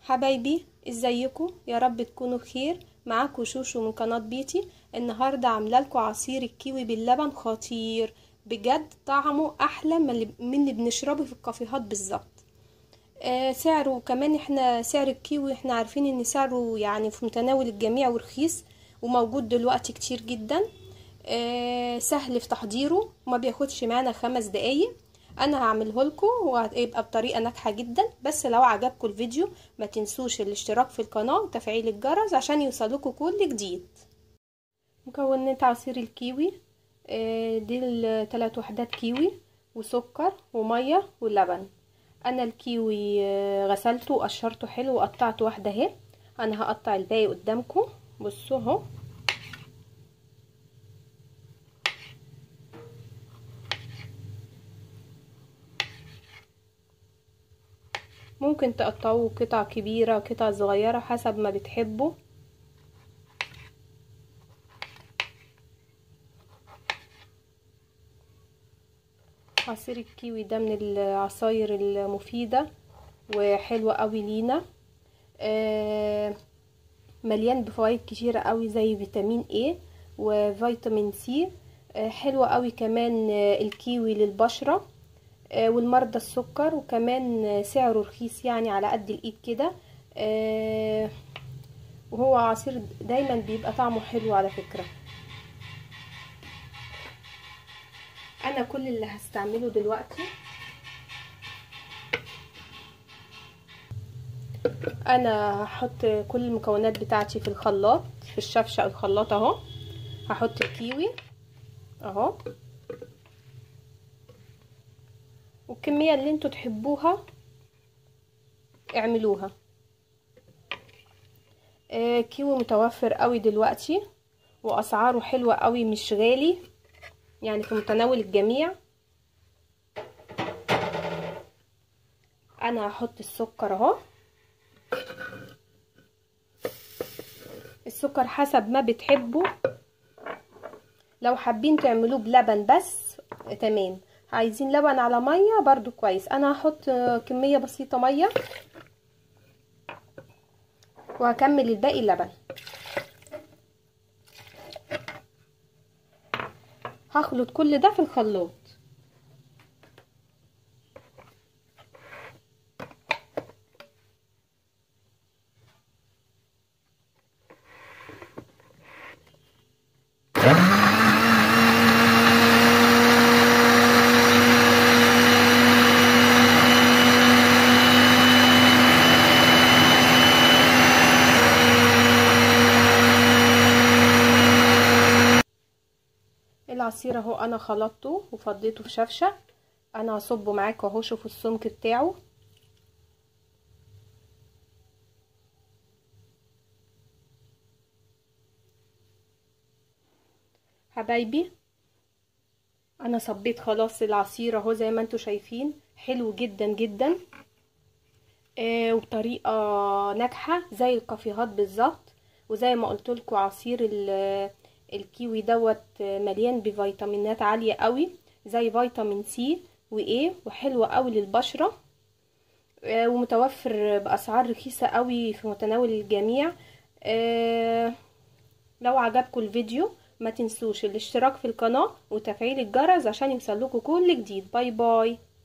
حبايبي ازيكم يا رب تكونوا بخير معاكم شوشو من قناه بيتي النهارده عامله لكم عصير الكيوي باللبن خطير بجد طعمه احلى من اللي, من اللي بنشربه في الكافيهات بالظبط آه سعره كمان احنا سعر الكيوي احنا عارفين ان سعره يعني في متناول الجميع ورخيص وموجود دلوقتي كتير جدا آه سهل في تحضيره وما بياخدش معانا خمس دقايق انا هعمله لكم وهيبقى بطريقه ناجحه جدا بس لو عجبكم الفيديو ما تنسوش الاشتراك في القناه وتفعيل الجرس عشان يوصلكم كل جديد مكونات عصير الكيوي دي الثلاث وحدات كيوي وسكر وميه ولبن انا الكيوي غسلته وقشرته حلو وقطعته واحده اهي انا هقطع الباقي قدامكم بصوا اهو ممكن تقطعوه قطع كبيرة قطع صغيرة حسب ما بتحبوا عصير الكيوي ده من العصاير المفيدة وحلوة قوي لينا آه مليان بفوائد كتيرة قوي زي فيتامين A وفيتامين سي آه حلوة قوي كمان الكيوي للبشرة والمرضى السكر وكمان سعره رخيص يعني على قد الايد كده وهو عصير دايما بيبقى طعمه حلو على فكرة انا كل اللي هستعمله دلوقتي انا هحط كل المكونات بتاعتي في الخلاط في الشفشة او الخلاط اهو هحط الكيوي اهو والكمية اللي انتوا تحبوها اعملوها آه كيوي متوفر قوي دلوقتي واسعاره حلوة قوي مش غالي يعني في متناول الجميع انا هحط السكر اهو السكر حسب ما بتحبوا لو حابين تعملوه بلبن بس تمام عايزين لبن على ميه برضو كويس انا هحط كميه بسيطه ميه وهكمل الباقي لبن هخلط كل ده في الخلاط العصير اهو انا خلطته وفضيته في شفشه انا هصبه معاكم اهو شوفوا السمك بتاعه حبايبي انا صبيت خلاص العصير اهو زي ما انتم شايفين حلو جدا جدا آه وبطريقه ناجحه زي الكافيهات بالظبط وزي ما قلت لكم عصير الكيوي دوت مليان بفيتامينات عالية قوي زي فيتامين سي وايه وحلوة قوي للبشرة ومتوفر بأسعار رخيصة قوي في متناول الجميع لو عجبكم الفيديو ما تنسوش الاشتراك في القناة وتفعيل الجرس عشان يوصلكوا كل جديد باي باي